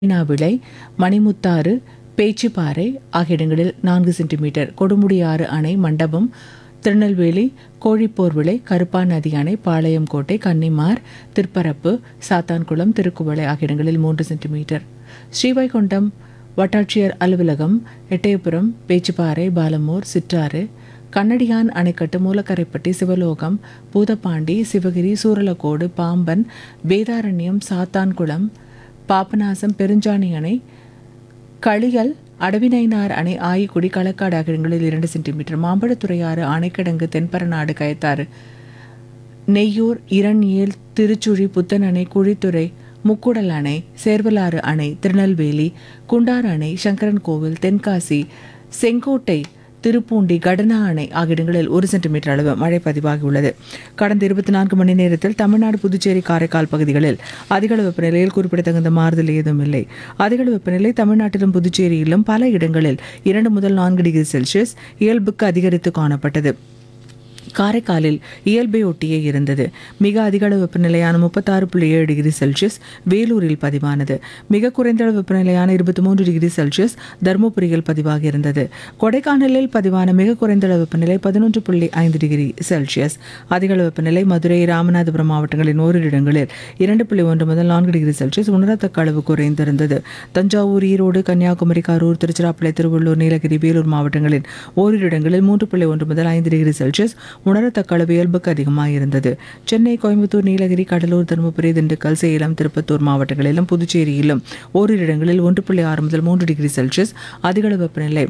விளை மணிமுத்தாறு பேச்சிப்பாறை ஆகிய இடங்களில் நான்கு சென்டிமீட்டர் கொடுமுடியாறு அணை மண்டபம் திருநெல்வேலி கோழிப்போர் விளை கருப்பா நதி அணை பாளையங்கோட்டை கன்னிமார் திருப்பரப்பு சாத்தான்குளம் திருக்குவளை ஆகிய இடங்களில் மூன்று சென்டிமீட்டர் ஸ்ரீவைகுண்டம் வட்டாட்சியர் அலுவலகம் எட்டயபுரம் பேச்சிப்பாறை பாலமூர் சிற்றாறு கண்ணடியான் அணைக்கட்டு மூலக்கரைப்பட்டி சிவலோகம் பூதப்பாண்டி சிவகிரி சூரலக்கோடு பாம்பன் வேதாரண்யம் சாத்தான்குளம் பாபநாசம் பெருஞ்சாணி அணை களியல் அடவினைனார் அணை ஆயிக்குடி களக்காடு ஆகிய இடங்களில் இரண்டு சென்டிமீட்டர் மாம்பழத்துறையாறு ஆணைக்கிடங்கு தென்பரநாடு கயத்தாறு நெய்யூர் இரண்யேல் திருச்சுழி புத்தன் அணை குழித்துறை முக்குடல் அணை சேர்வலாறு அணை திருநெல்வேலி குண்டார் அணை சங்கரன் கோவில் தென்காசி செங்கோட்டை திருப்பூண்டி கடனா அணை ஆகிய இடங்களில் ஒரு சென்டிமீட்டர் அளவு மழை பதிவாகியுள்ளது கடந்த இருபத்தி நான்கு மணி நேரத்தில் தமிழ்நாடு புதுச்சேரி காரைக்கால் பகுதிகளில் அதிகளவு வெப்பநிலையில் குறிப்பிடத்தகுந்த மாறுதல் ஏதும் இல்லை அதிகளவு வெப்பநிலை தமிழ்நாட்டிலும் புதுச்சேரியிலும் பல இடங்களில் இரண்டு முதல் நான்கு டிகிரி செல்சியஸ் இயல்புக்கு அதிகரித்து காணப்பட்டது காரைக்காலில் இயல்பை ஒட்டியே இருந்தது மிக அதிக அளவு வெப்பநிலையான முப்பத்தாறு புள்ளி ஏழு டிகிரி செல்சியஸ் வேலூரில் பதிவானது மிக குறைந்த அளவு வெப்பநிலையான இருபத்தி மூன்று டிகிரி செல்சியஸ் தருமபுரியில் பதிவாகி இருந்தது கொடைக்கானலில் பதிவான மிக குறைந்த அளவு வெப்பநிலை பதினொன்று புள்ளி ஐந்து டிகிரி செல்சியஸ் அதிக அளவு வெப்பநிலை மதுரை ராமநாதபுரம் மாவட்டங்களின் ஓரிரு இடங்களில் இரண்டு புள்ளி ஒன்று முதல் நான்கு டிகிரி செல்சியஸ் உணரத்தக்க அளவு குறைந்திருந்தது தஞ்சாவூர் ஈரோடு கன்னியாகுமரி கரூர் திருச்சிராப்பள்ளி திருவள்ளூர் நீலகிரி வேலூர் மாவட்டங்களின் ஓரிரு இடங்களில் மூன்று புள்ளி ஒன்று முதல் ஐந்து டிகிரி செல்சியஸ் உணரத்தக்க அளவு இயல்புக்கு அதிகமாக இருந்தது சென்னை கோயம்புத்தூர் நீலகிரி கடலூர் தருமபுரி திண்டுக்கல் சேலம் திருப்பத்தூர் மாவட்டங்களிலும் புதுச்சேரியிலும் ஓரிரு இடங்களில் ஒன்று புள்ளி ஆறு முதல் மூன்று டிகிரி செல்சியஸ் அதிகளவு வெப்பநிலை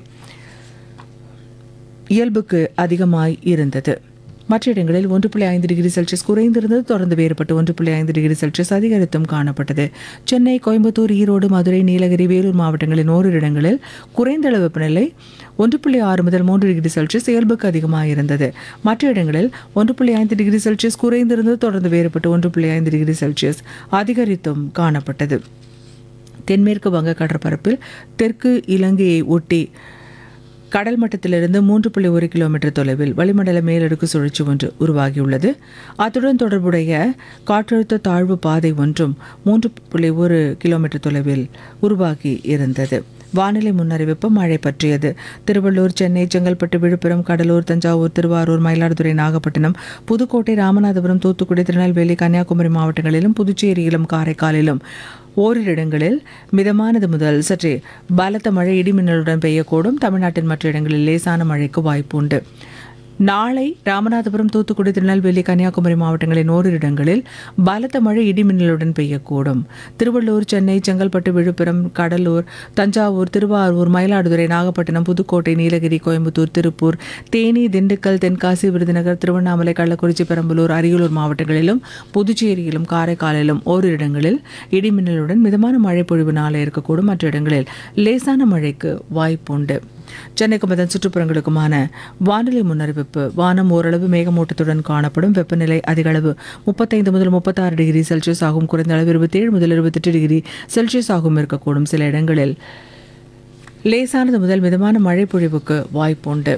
இயல்புக்கு அதிகமாய் இருந்தது மற்ற இடங்களில் ஒன்று புள்ளி ஐந்து டிகிரி செல்சியஸ் குறைந்திருந்தது தொடர்ந்து வேறுபட்டு ஒன்று புள்ளி ஐந்து டிகிரி செல்சியஸ் அதிகரித்தும் காணப்பட்டது சென்னை கோயம்புத்தூர் ஈரோடு மதுரை நீலகிரி வேலூர் மாவட்டங்களின் ஓரிரு இடங்களில் குறைந்த அளவு வெப்பநிலை ஒன்று புள்ளி ஆறு முதல் மூன்று டிகிரி செல்சியஸ் இயல்புக்கு அதிகமாக இருந்தது மற்ற இடங்களில் ஒன்று புள்ளி ஐந்து டிகிரி செல்சியஸ் குறைந்திருந்தது தொடர்ந்து வேறுபட்டு ஒன்று புள்ளி ஐந்து டிகிரி செல்சியஸ் அதிகரித்தும் காணப்பட்டது தென்மேற்கு வங்க கடற்பரப்பில் தெற்கு இலங்கையை ஒட்டி கடல் மட்டத்திலிருந்து மூன்று புள்ளி ஒரு கிலோமீட்டர் தொலைவில் வளிமண்டல மேலடுக்கு சுழற்சி ஒன்று உருவாகியுள்ளது அத்துடன் தொடர்புடைய காற்றழுத்த தாழ்வு பாதை ஒன்றும் மூன்று புள்ளி ஒரு கிலோமீட்டர் தொலைவில் உருவாகி இருந்தது வானிலை முன்னறிவிப்பு மழை பற்றியது திருவள்ளூர் சென்னை செங்கல்பட்டு விழுப்புரம் கடலூர் தஞ்சாவூர் திருவாரூர் மயிலாடுதுறை நாகப்பட்டினம் புதுக்கோட்டை ராமநாதபுரம் தூத்துக்குடி திருநெல்வேலி கன்னியாகுமரி மாவட்டங்களிலும் புதுச்சேரியிலும் காரைக்காலிலும் ஓரிரு இடங்களில் மிதமானது முதல் சற்றே பலத்த மழை இடிமின்னலுடன் பெய்யக்கூடும் தமிழ்நாட்டின் மற்ற இடங்களில் லேசான மழைக்கு வாய்ப்பு உண்டு நாளை ராமநாதபுரம் தூத்துக்குடி திருநெல்வேலி கன்னியாகுமரி மாவட்டங்களின் ஓரிரு இடங்களில் பலத்த மழை இடிமின்னலுடன் பெய்யக்கூடும் திருவள்ளூர் சென்னை செங்கல்பட்டு விழுப்புரம் கடலூர் தஞ்சாவூர் திருவாரூர் மயிலாடுதுறை நாகப்பட்டினம் புதுக்கோட்டை நீலகிரி கோயம்புத்தூர் திருப்பூர் தேனி திண்டுக்கல் தென்காசி விருதுநகர் திருவண்ணாமலை கள்ளக்குறிச்சி பெரம்பலூர் அரியலூர் மாவட்டங்களிலும் புதுச்சேரியிலும் காரைக்காலிலும் ஓரிரு இடங்களில் இடிமின்னலுடன் மிதமான மழை பொழிவு நாளை இருக்கக்கூடும் மற்ற இடங்களில் லேசான மழைக்கு வாய்ப்புண்டு சென்னைக்கும் அதன் சுற்றுப்புறங்களுக்குமான வானிலை முன்னறிவிப்பு வானம் ஓரளவு மேகமூட்டத்துடன் காணப்படும் வெப்பநிலை அதிக அளவு முப்பத்தைந்து முதல் முப்பத்தாறு டிகிரி செல்சியஸ் ஆகும் குறைந்த அளவு இருபத்தேழு முதல் இருபத்தெட்டு டிகிரி செல்சியஸ் ஆகும் இருக்கக்கூடும் சில இடங்களில் லேசானது முதல் மிதமான மழை பொழிவுக்கு வாய்ப்புண்டு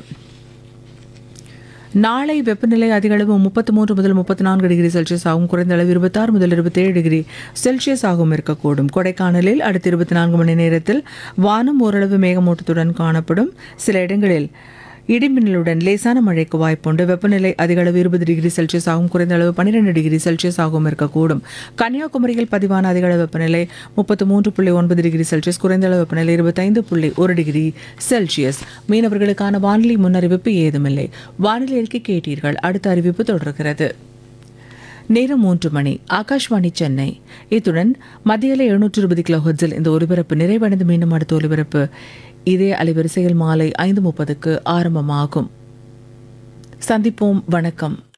நாளை வெப்பநிலை அதிக அளவு முப்பத்தி மூன்று முதல் முப்பத்தி நான்கு டிகிரி செல்சியஸ் ஆகும் குறைந்த அளவு இருபத்தாறு முதல் இருபத்தேழு டிகிரி செல்சியஸ் ஆகும் இருக்கக்கூடும் கொடைக்கானலில் அடுத்த இருபத்தி நான்கு மணி நேரத்தில் வானம் ஓரளவு மேகமூட்டத்துடன் காணப்படும் சில இடங்களில் இடிமின்னலுடன் லேசான மழைக்கு வாய்ப்புண்டு வெப்பநிலை அதிக அளவு இருபது டிகிரி செல்சியஸ் ஆகும் குறைந்த அளவு பன்னிரெண்டு டிகிரி செல்சியஸ் ஆகும் இருக்கக்கூடும் கன்னியாகுமரியில் பதிவான அதிக அளவு வெப்பநிலை முப்பத்து மூன்று புள்ளி ஒன்பது டிகிரி செல்சியஸ் குறைந்த அளவு வெப்பநிலை இருபத்தைந்து புள்ளி ஒரு டிகிரி செல்சியஸ் மீனவர்களுக்கான வானிலை முன்னறிவிப்பு ஏதுமில்லை வானிலைக்கு கேட்டீர்கள் அடுத்த அறிவிப்பு தொடர்கிறது நேரம் மூன்று மணி ஆகாஷ்வாணி சென்னை இத்துடன் மத்தியில எழுநூற்று இருபது கிலோ ஹெர்ட்ஸில் இந்த ஒலிபரப்பு நிறைவடைந்து மீண்டும் அடுத்த ஒலிபரப்பு இதே அலைவரிசையில் மாலை ஐந்து முப்பதுக்கு ஆரம்பமாகும் சந்திப்போம் வணக்கம்